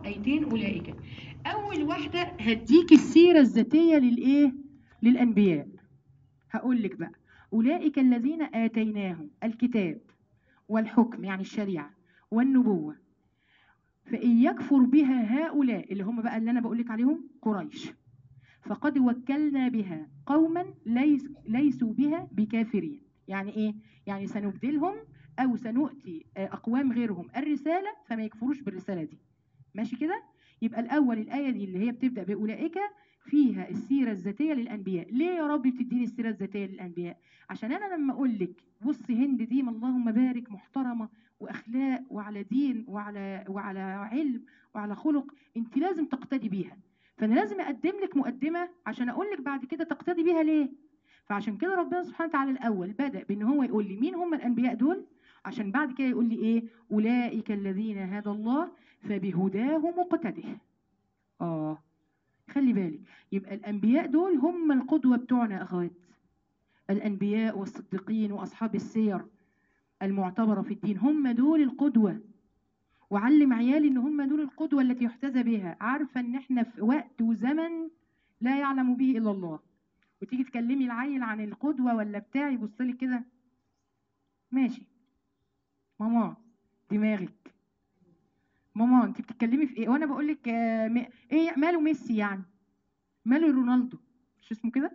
ايتين اولئك اول واحده هديك السيره الذاتيه للايه للانبياء هقول لك بقى اولئك الذين اتيناهم الكتاب والحكم يعني الشريعه والنبوه فان يكفر بها هؤلاء اللي هم بقى اللي انا بقول لك عليهم قريش فقد وكلنا بها قوما ليس ليسوا بها بكافرين يعني ايه يعني سنبدلهم او سنؤتي اقوام غيرهم الرساله فما يكفروش بالرساله دي ماشي كده يبقى الاول الايه دي اللي هي بتبدا باولئك فيها السيره الذاتيه للانبياء ليه يا رب بتديني السيره الذاتيه للانبياء عشان انا لما اقول لك بصي هند دي ما اللهم بارك محترمه واخلاق وعلى دين وعلى وعلى علم وعلى خلق انت لازم تقتدي بيها فانا لازم اقدم لك مقدمه عشان اقول لك بعد كده تقتدي بيها ليه فعشان كده ربنا سبحانه وتعالى الاول بدا بان هو يقول لي مين هم الانبياء دول عشان بعد كده يقول لي ايه اولئك الذين هدى الله فبهداه مقتده اه خلي بالك يبقى الانبياء دول هم القدوه بتوعنا يا اخوات الانبياء والصديقين واصحاب السير المعتبره في الدين هم دول القدوه وعلم عيالي ان هم دول القدوه التي يحتذى بها عارفه ان احنا في وقت وزمن لا يعلم به الا الله وتيجي تكلمي العيل عن القدوه ولا بتاع يبص لك كده ماشي ماما دماغك ماما انت بتتكلمي في ايه وانا بقول لك آه م... ايه ماله ميسي يعني ماله رونالدو مش اسمه كده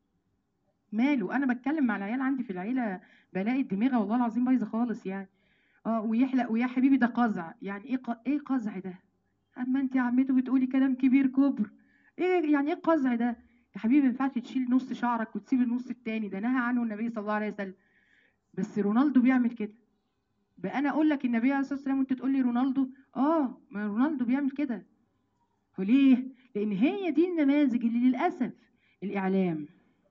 ماله انا بتكلم مع العيال عندي في العيله بلاقي الدماغه والله العظيم بايظه خالص يعني اه ويحلق ويا حبيبي ده قزع يعني ايه ق... ايه قزع ده اما انت يا عمته بتقولي كلام كبير كبر ايه يعني ايه القزع ده يا حبيبي ما ينفعش تشيل نص شعرك وتسيب النص التاني ده نهى عنه النبي صلى الله عليه وسلم بس رونالدو بيعمل كده بقى انا اقول لك النبي عليه الصلاه والسلام وانت تقول لي رونالدو اه ما رونالدو بيعمل كده وليه لان هي دي النماذج اللي للاسف الاعلام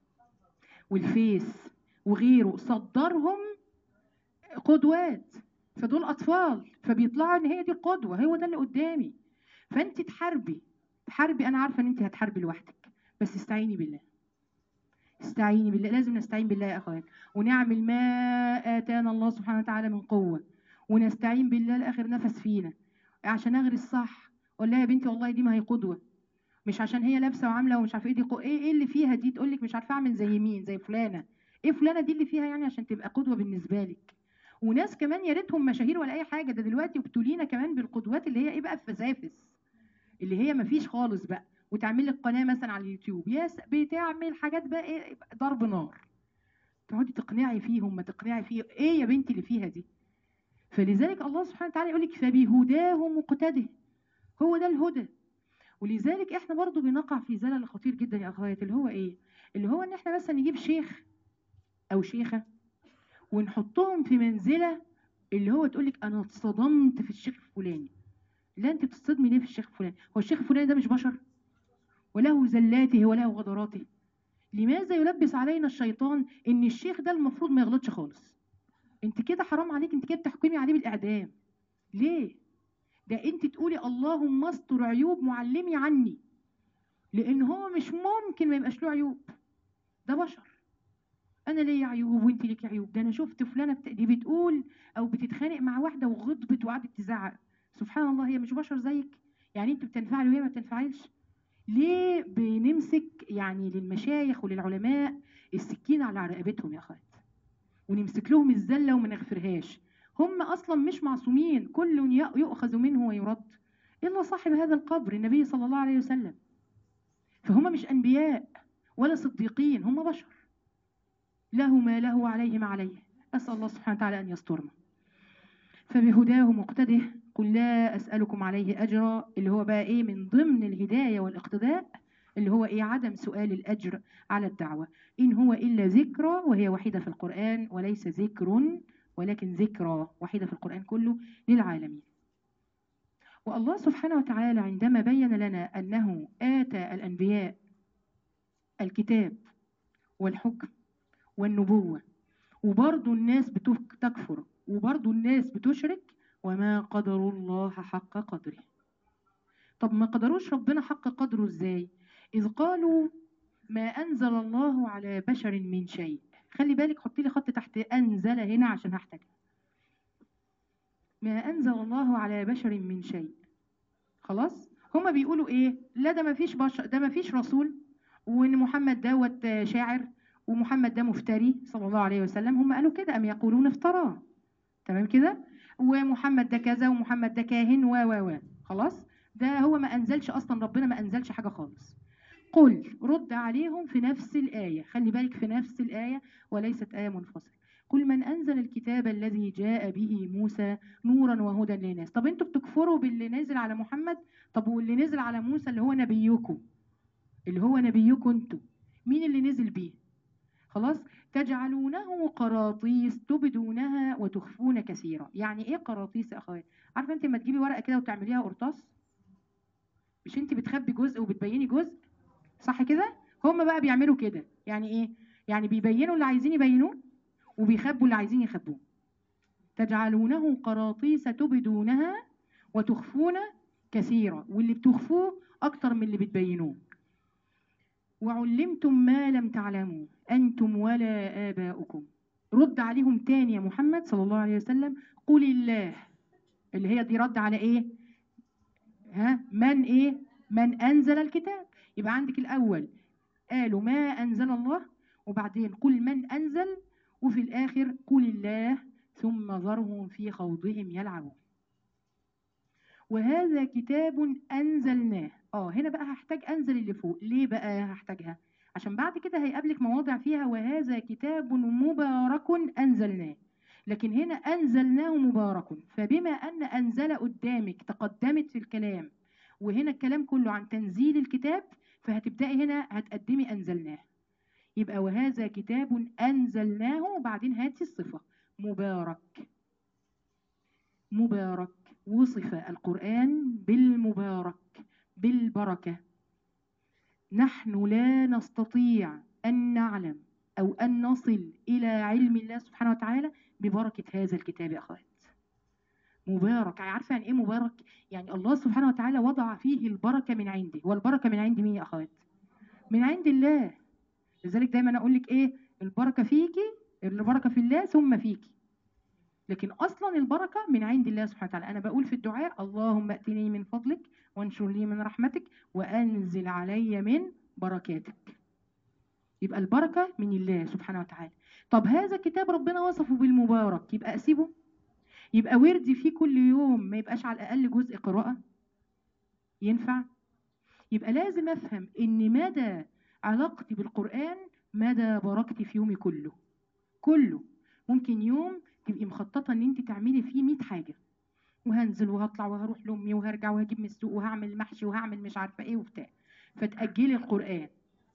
والفيس وغيره صدرهم قدوات فدول اطفال فبيطلعوا ان هي دي القدوه هو ده اللي قدامي فانت تحاربي تحاربي انا عارفه ان انت هتحاربي لوحدك بس استعيني بالله استعيني بالله لازم نستعين بالله يا اخوات ونعمل ما اتانا الله سبحانه وتعالى من قوه ونستعين بالله لاخر نفس فينا عشان اغرس صح اقول لها يا بنتي والله دي ما هي قدوه مش عشان هي لابسه وعامله ومش عارفه ايه دي قو... ايه ايه اللي فيها دي تقول لك مش عارفه اعمل زي مين زي فلانه ايه فلانه دي اللي فيها يعني عشان تبقى قدوه بالنسبه لك وناس كمان يا ريتهم مشاهير ولا اي حاجه ده دلوقتي ابتلينا كمان بالقدوات اللي هي ايه بقى الفزافس اللي هي ما فيش خالص بقى وتعمل لك قناه مثلا على اليوتيوب يس بتعمل حاجات بقى ايه ضرب نار تقعدي تقنعي فيهم ما تقنعي فيه ايه يا بنتي اللي فيها دي فلذلك الله سبحانه وتعالى يقول لك فبهداه مقتده هو ده الهدى ولذلك احنا برضو بنقع في زلل خطير جدا يا اخوات اللي هو ايه اللي هو ان احنا مثلا نجيب شيخ او شيخه ونحطهم في منزله اللي هو تقول لك انا اتصدمت في الشيخ الفلاني لا انت بتصدمي ليه في الشيخ الفلاني هو الشيخ الفلاني ده مش بشر وله زلاته وله غدراته لماذا يلبس علينا الشيطان ان الشيخ ده المفروض ما يغلطش خالص انت كده حرام عليك انت كده بتحكمي عليه بالاعدام ليه ده انت تقولي اللهم استر عيوب معلمي عني لان هو مش ممكن ما يبقاش له عيوب ده بشر انا ليا عيوب وانت ليكي عيوب ده انا شفت فلانه بت... دي بتقول او بتتخانق مع واحده وغضبت وقعدت تزعق سبحان الله هي مش بشر زيك يعني انت بتنفعلي وهي ما بتنفعلش ليه بنمسك يعني للمشايخ وللعلماء السكين على رقبتهم يا اخوات ونمسك لهم الزله وما نغفرهاش هم اصلا مش معصومين كل يؤخذ منه ويرد الا صاحب هذا القبر النبي صلى الله عليه وسلم فهم مش انبياء ولا صديقين هم بشر له ما له وعليه ما عليه اسال الله سبحانه وتعالى ان يسترنا فبهداه مقتده قل لا اسالكم عليه اجرا اللي هو بقى ايه من ضمن الهدايه والاقتداء اللي هو ايه عدم سؤال الاجر على الدعوه ان هو الا ذكرى وهي وحيده في القران وليس ذكر ولكن ذكرى وحيده في القران كله للعالمين والله سبحانه وتعالى عندما بين لنا انه اتى الانبياء الكتاب والحكم والنبوه وبرضه الناس بتكفر وبرضه الناس بتشرك وما قدروا الله حق قدره طب ما قدروش ربنا حق قدره ازاي اذ قالوا ما انزل الله على بشر من شيء خلي بالك حطي لي خط تحت انزل هنا عشان هحتاج ما انزل الله على بشر من شيء خلاص هما بيقولوا ايه لا ده ما فيش بشر ده ما فيش رسول وان محمد دوت آه، شاعر ومحمد ده مفتري صلى الله عليه وسلم هم قالوا كده ام يقولون افتراه تمام كده ومحمد ده كذا ومحمد ده كاهن و و و خلاص ده هو ما انزلش اصلا ربنا ما انزلش حاجه خالص قل رد عليهم في نفس الايه خلي بالك في نفس الايه وليست ايه منفصله قل من انزل الكتاب الذي جاء به موسى نورا وهدى للناس طب انتوا بتكفروا باللي نازل على محمد طب واللي نزل على موسى اللي هو نبيكم اللي هو نبيكم انتوا مين اللي نزل بيه خلاص تجعلونه قراطيس تبدونها وتخفون كثيرا يعني ايه قراطيس يا اخوات عارفه انت لما تجيبي ورقه كده وتعمليها قرطاس مش انت بتخبي جزء وبتبيني جزء صح كده هم بقى بيعملوا كده يعني ايه يعني بيبينوا اللي عايزين يبينوه وبيخبوا اللي عايزين يخبوه تجعلونه قراطيس تبدونها وتخفون كثيرا واللي بتخفوه اكتر من اللي بتبينوه وعلمتم ما لم تعلموا أنتم ولا آباؤكم رد عليهم تاني يا محمد صلى الله عليه وسلم قل الله اللي هي دي رد على ايه ها من ايه من انزل الكتاب يبقى عندك الاول قالوا ما انزل الله وبعدين قل من انزل وفي الاخر قل الله ثم ذرهم في خوضهم يلعبون وهذا كتاب انزلناه اه هنا بقى هحتاج انزل اللي فوق ليه بقى هحتاجها عشان بعد كده هيقابلك مواضع فيها وهذا كتاب مبارك انزلناه لكن هنا انزلناه مبارك فبما ان انزل قدامك تقدمت في الكلام وهنا الكلام كله عن تنزيل الكتاب فهتبداي هنا هتقدمي انزلناه يبقى وهذا كتاب انزلناه وبعدين هاتي الصفه مبارك مبارك وصف القرآن بالمبارك بالبركة نحن لا نستطيع أن نعلم أو أن نصل إلى علم الله سبحانه وتعالى ببركة هذا الكتاب يا أخوات مبارك عارفة يعني إيه مبارك؟ يعني الله سبحانه وتعالى وضع فيه البركة من عنده والبركة من عند مين يا أخوات؟ من عند الله لذلك دايما أقول لك إيه البركة فيكي البركة في الله ثم فيكي لكن اصلا البركه من عند الله سبحانه وتعالى انا بقول في الدعاء اللهم ائتني من فضلك وانشر لي من رحمتك وانزل علي من بركاتك يبقى البركه من الله سبحانه وتعالى طب هذا كتاب ربنا وصفه بالمبارك يبقى اسيبه يبقى وردي فيه كل يوم ما يبقاش على الاقل جزء قراءه ينفع يبقى لازم افهم ان مدى علاقتي بالقران مدى بركتي في يومي كله كله ممكن يوم تبقي مخططه ان انت تعملي فيه 100 حاجه وهنزل وهطلع وهروح لامي وهرجع وهجيب من السوق وهعمل محشي وهعمل مش عارفه ايه وبتاع فتاجلي القران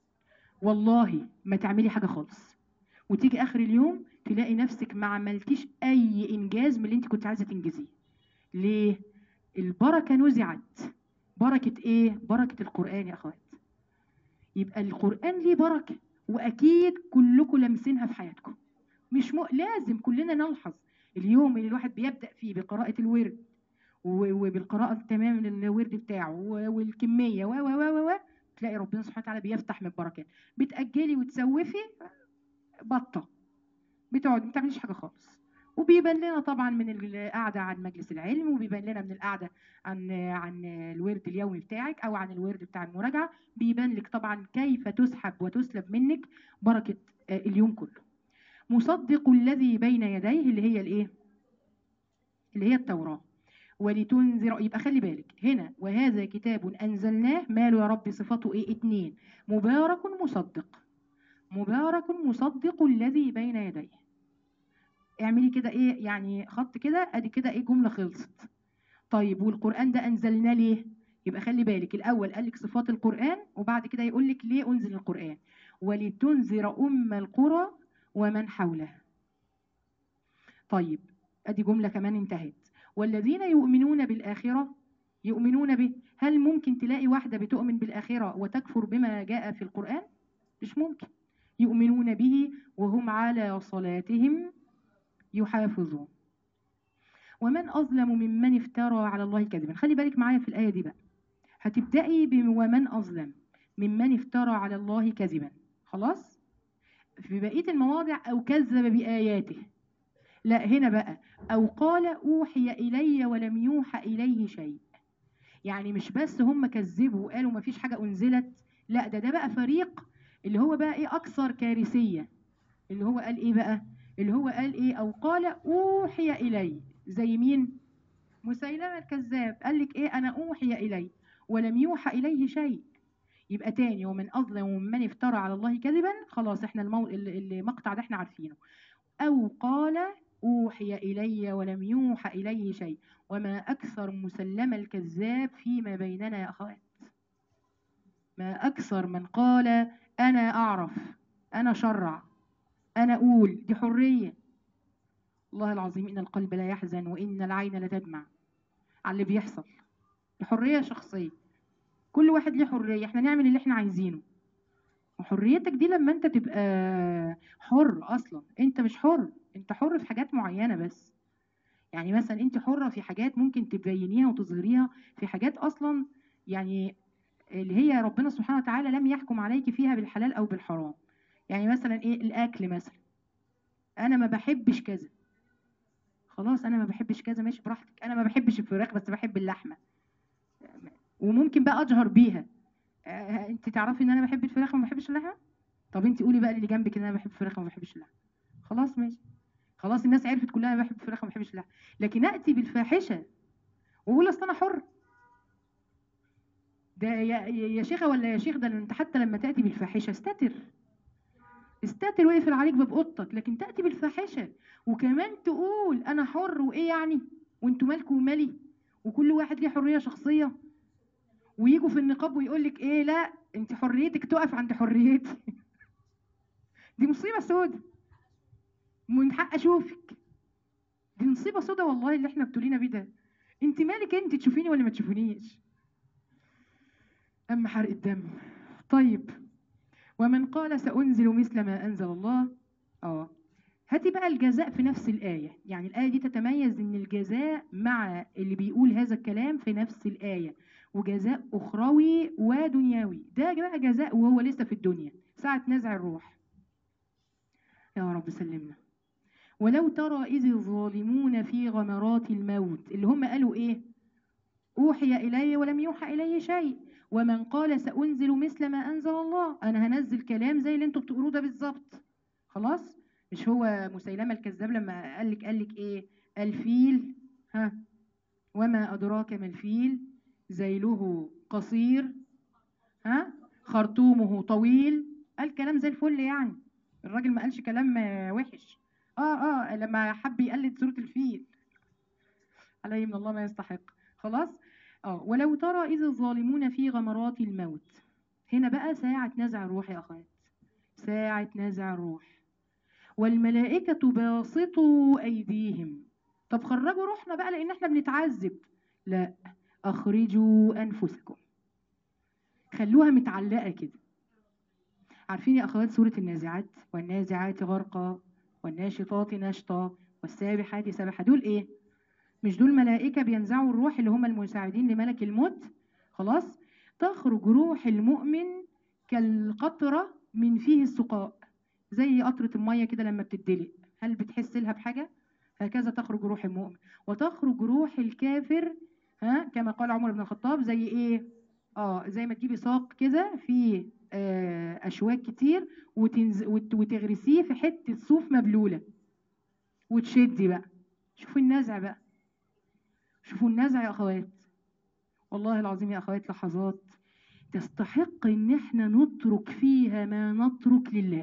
والله ما تعملي حاجه خالص وتيجي اخر اليوم تلاقي نفسك ما عملتيش اي انجاز من اللي انت كنت عايزه تنجزيه ليه البركه نزعت بركه ايه بركه القران يا اخوات يبقى القران ليه بركه واكيد كلكم لامسينها في حياتكم مش م... لازم كلنا نلحظ اليوم اللي الواحد بيبدا فيه بقراءه الورد وبالقراءه التمام للورد بتاعه والكميه و و و و تلاقي ربنا سبحانه وتعالى بيفتح من البركات بتاجلي وتسوفي بطه بتقعد ما بتعمليش حاجه خالص وبيبان لنا طبعا من القعده عن مجلس العلم وبيبان لنا من القعده عن عن الورد اليومي بتاعك او عن الورد بتاع المراجعه بيبان لك طبعا كيف تسحب وتسلب منك بركه اليوم كله مصدق الذي بين يديه اللي هي الايه اللي هي التوراة ولتنذر يبقى خلي بالك هنا وهذا كتاب أنزلناه ماله يا رب صفته ايه اتنين مبارك مصدق مبارك مصدق الذي بين يديه اعملي كده ايه يعني خط كده ادي كده ايه جملة خلصت طيب والقرآن ده أنزلناه ليه يبقى خلي بالك الأول قال لك صفات القرآن وبعد كده يقول لك ليه أنزل القرآن ولتنذر أم القرى ومن حوله طيب ادي جملة كمان انتهت والذين يؤمنون بالآخرة يؤمنون به هل ممكن تلاقي واحدة بتؤمن بالآخرة وتكفر بما جاء في القرآن مش ممكن يؤمنون به وهم على صلاتهم يحافظون ومن أظلم ممن افترى على الله كذبا خلي بالك معايا في الآية دي بقى هتبدأي بومن أظلم ممن افترى على الله كذبا خلاص في بقية المواضع أو كذب بآياته لا هنا بقى أو قال أوحي إلي ولم يوحى إليه شيء يعني مش بس هم كذبوا وقالوا ما فيش حاجه انزلت لا ده ده بقى فريق اللي هو بقى ايه اكثر كارثيه اللي هو قال ايه بقى اللي هو قال ايه او قال اوحي الي زي مين مسيلمه الكذاب قال لك ايه انا اوحي الي ولم يوحى اليه شيء يبقى تاني ومن اظلم ممن افترى على الله كذبا خلاص احنا المو... ال- المقطع ده احنا عارفينه او قال اوحي الي ولم يوحى اليه شيء وما اكثر مسلم الكذاب فيما بيننا يا اخوات ما اكثر من قال انا اعرف انا شرع انا اقول دي حريه الله العظيم ان القلب لا يحزن وان العين لا تدمع على اللي بيحصل دي حريه شخصيه كل واحد ليه حريه احنا نعمل اللي احنا عايزينه وحريتك دي لما انت تبقى حر اصلا انت مش حر انت حر في حاجات معينه بس يعني مثلا انت حره في حاجات ممكن تبينيها وتظهريها في حاجات اصلا يعني اللي هي ربنا سبحانه وتعالى لم يحكم عليك فيها بالحلال او بالحرام يعني مثلا ايه الاكل مثلا انا ما بحبش كذا خلاص انا ما بحبش كذا ماشي براحتك انا ما بحبش الفراخ بس بحب اللحمه وممكن بقى اجهر بيها آه، انت تعرفي ان انا بحب الفراخ وما بحبش اللحمه طب انت قولي بقى اللي جنبك ان انا بحب الفراخ وما بحبش اللحمه خلاص ماشي خلاص الناس عرفت كلها انا بحب الفراخ وما بحبش اللحمه لكن اتي بالفاحشه واقول اصل انا حر ده يا يا شيخه ولا يا شيخ ده انت حتى لما تاتي بالفاحشه استتر استتر واقفل عليك باب اوضتك لكن تاتي بالفاحشه وكمان تقول انا حر وايه يعني وانتوا مالكوا ومالي وكل واحد ليه حريه شخصيه ويجوا في النقاب ويقول لك ايه لا انت حريتك تقف عند حريتي دي مصيبه سودة من حق اشوفك دي مصيبه سودة والله اللي احنا ابتلينا بيه ده انت مالك انت تشوفيني ولا ما تشوفينيش اما حرق الدم طيب ومن قال سأنزل مثل ما أنزل الله اه هاتي بقى الجزاء في نفس الآية يعني الآية دي تتميز إن الجزاء مع اللي بيقول هذا الكلام في نفس الآية وجزاء أخروي ودنيوي ده بقى جزاء وهو لسه في الدنيا ساعة نزع الروح يا رب سلمنا ولو ترى إذ الظالمون في غمرات الموت اللي هم قالوا إيه أوحي إلي ولم يوحى إلي شيء ومن قال سأنزل مثل ما أنزل الله أنا هنزل كلام زي اللي انتوا بتقولوه ده بالظبط خلاص مش هو مسيلمة الكذاب لما قال لك قال لك إيه الفيل ها وما أدراك ما الفيل ذيله قصير ها خرطومه طويل قال كلام زي الفل يعني الراجل ما قالش كلام آه، وحش اه اه لما حب يقلد سورة الفيل عليه من الله ما يستحق خلاص اه ولو ترى إذ الظالمون في غمرات الموت هنا بقى ساعة نزع الروح يا أخوات ساعة نزع الروح والملائكة باسطوا أيديهم طب خرجوا روحنا بقى لأن احنا بنتعذب لا أخرجوا أنفسكم خلوها متعلقة كده عارفين يا أخوات سورة النازعات والنازعات غرقا والناشطات نشطا والسابحات سبحا دول إيه؟ مش دول ملائكة بينزعوا الروح اللي هم المساعدين لملك الموت خلاص تخرج روح المؤمن كالقطرة من فيه السقاء زي قطرة المية كده لما بتدلق هل بتحس لها بحاجة؟ هكذا تخرج روح المؤمن وتخرج روح الكافر ها كما قال عمر بن الخطاب زي ايه؟ اه زي ما تجيبي ساق كده فيه آه اشواك كتير وتنز... وت... وتغرسيه في حتة صوف مبلولة وتشدي بقى شوفوا النزع بقى شوفوا النزع يا اخوات والله العظيم يا اخوات لحظات تستحق ان احنا نترك فيها ما نترك لله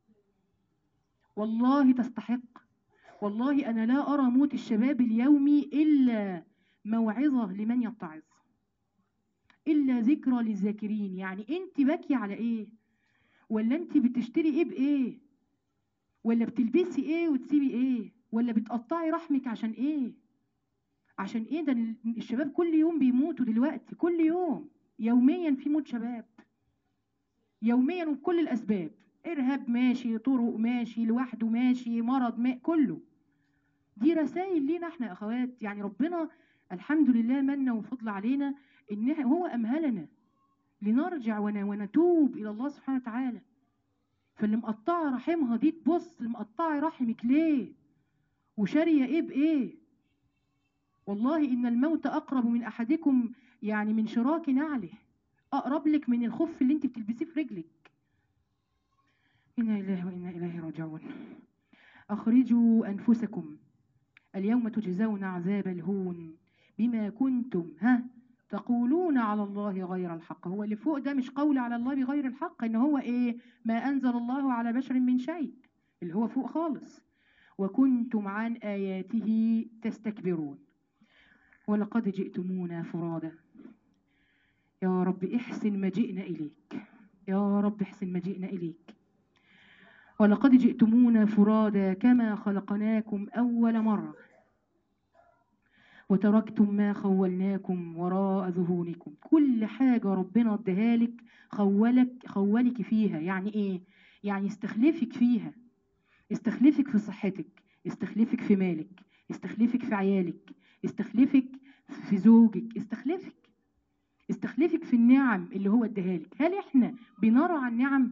والله تستحق والله انا لا ارى موت الشباب اليومي الا موعظه لمن يتعظ الا ذكرى للذاكرين يعني انت باكيه على ايه ولا انت بتشتري ايه بايه ولا بتلبسي ايه وتسيبي ايه ولا بتقطعي رحمك عشان ايه عشان ايه ده ال- الشباب كل يوم بيموتوا دلوقتي كل يوم يوميا في موت شباب يوميا وبكل الاسباب ارهاب ماشي طرق ماشي لوحده ماشي مرض ما كله دي رسائل لينا احنا يا اخوات يعني ربنا الحمد لله من وفضل علينا ان إحنا- هو امهلنا لنرجع ون- ونتوب الى الله سبحانه وتعالى فاللي مقطعه رحمها دي تبص مقطعه رحمك ليه وشاريه ايه بايه والله ان الموت اقرب من احدكم يعني من شراك نعله اقرب لك من الخف اللي انت بتلبسيه في رجلك انا لله وانا اليه راجعون اخرجوا انفسكم اليوم تجزون عذاب الهون بما كنتم ها تقولون على الله غير الحق هو اللي فوق ده مش قول على الله بغير الحق ان هو ايه ما انزل الله على بشر من شيء اللي هو فوق خالص وكنتم عن اياته تستكبرون ولقد جئتمونا فرادا يا رب احسن مجيئنا اليك يا رب احسن مجيئنا اليك ولقد جئتمونا فرادا كما خلقناكم اول مره وتركتم ما خولناكم وراء ظهوركم كل حاجة ربنا اداها لك خولك خولك فيها يعني ايه يعني استخلفك فيها استخلفك في صحتك استخلفك في مالك استخلفك في عيالك استخلفك في زوجك استخلفك استخلفك في النعم اللي هو اداها لك هل احنا بنرى عن النعم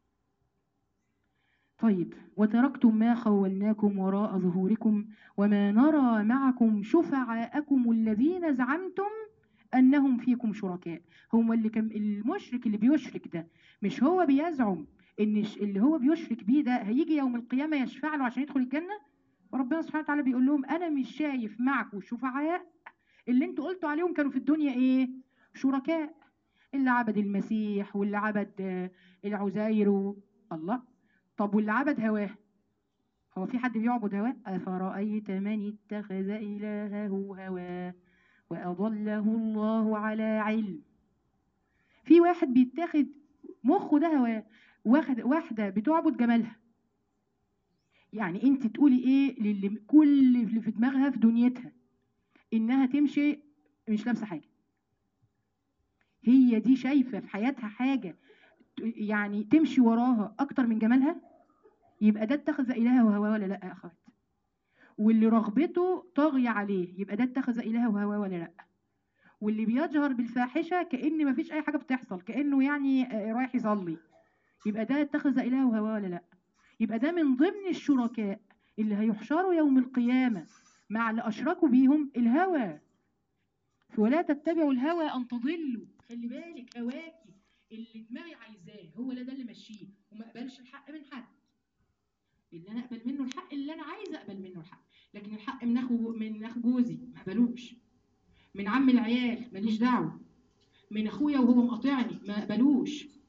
طيب وتركتم ما خولناكم وراء ظهوركم وما نرى معكم شفعاءكم الذين زعمتم انهم فيكم شركاء هم اللي كان المشرك اللي بيشرك ده مش هو بيزعم ان اللي هو بيشرك بيه ده هيجي يوم القيامه يشفع له عشان يدخل الجنه وربنا سبحانه وتعالى بيقول لهم انا مش شايف معكم شفعاء اللي انتوا قلتوا عليهم كانوا في الدنيا ايه شركاء اللي عبد المسيح واللي عبد العزير الله طب واللي عبد هواه هو في حد بيعبد هواه أفرأيت من اتخذ إلهه هواه وأضله الله على علم في واحد بيتاخد مخه ده هواه واحد واحدة بتعبد جمالها يعني انت تقولي ايه للي كل اللي في دماغها في دنيتها انها تمشي مش لابسه حاجه هي دي شايفه في حياتها حاجه يعني تمشي وراها اكتر من جمالها يبقى ده اتخذ الهه وهواه ولا لا يا اخوات واللي رغبته طاغيه عليه يبقى ده اتخذ الهه وهواه ولا لا واللي بيجهر بالفاحشه كان ما فيش اي حاجه بتحصل كانه يعني رايح يصلي يبقى ده اتخذ الهه وهواه ولا لا يبقى ده من ضمن الشركاء اللي هيحشروا يوم القيامه مع اللي اشركوا بيهم الهوى ولا تتبعوا الهوى ان تضلوا خلي بالك هواكي اللي دماغي عايزاه هو ده اللي ماشيه وما اقبلش الحق من حد اللي انا اقبل منه الحق اللي انا عايزه اقبل منه الحق لكن الحق من اخو من اخو جوزي ما اقبلوش من عم العيال ماليش دعوه من اخويا وهو مقاطعني ما اقبلوش